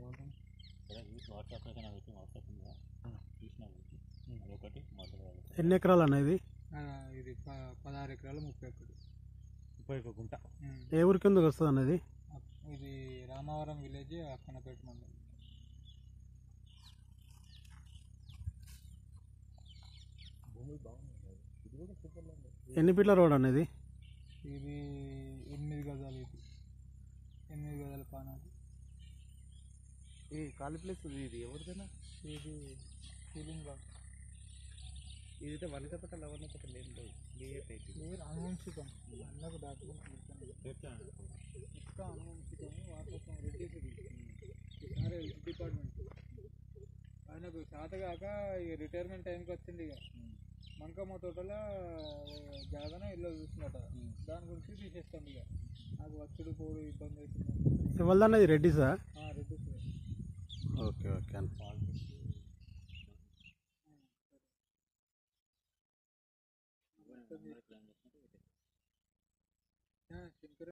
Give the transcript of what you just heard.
WhatsApp అయితే నాకు WhatsApp ఉందా తీసిన అదొకటి మొదలు ఎన్ని ఎకరాలు అన్న ఇది ఆ, ఇది ప- పదహారు ఎకరాలు ముప్పై ఒకటి ముప్పై ఒక గుంట ఉమ్. ఏ ఊరి కిందకి వస్తుంది అన్నది అప్- ఇది రామవరం విలేజ్ అక్కనపేట మండలం ఎన్ని ఫీట్ల రోడ్ అనేది ఇది ఎనిమిది గజాలు ఇది ఎనిమిది గజాల పానాలు ఈ ఖాళీ ప్లేస్ ఇది ఎవరిదైనా ఇది సీలింగ్ బాక్స్ ఇదైతే వనిత పట్టాలి అవన్నీ పట్టాలి ఏం లేదు క్లియర్ అయితే ఇది అనువంశికం అన్నకు డాక్యుమెంట్స్ ఇస్తాను ఇంకా అనువంశికం వారసత్వం రెడ్డి సరే హెల్త్ డిపార్ట్మెంట్ ఆయనకు చేతగాక ఇక రిటైర్మెంట్ టైంకి వచ్చింది ఇక మంకమ్మ తోటలో జగన ఇల్లు చూసినట దాని గురించి తీసేస్తాను ఇక నాకు వచ్చుడు పోడు ఇబ్బంది అవుతుంది ఎవరిదన్నది రెడ్డిసా రెడ్డి సార్ ఓకే ఓకే అన్న శంకర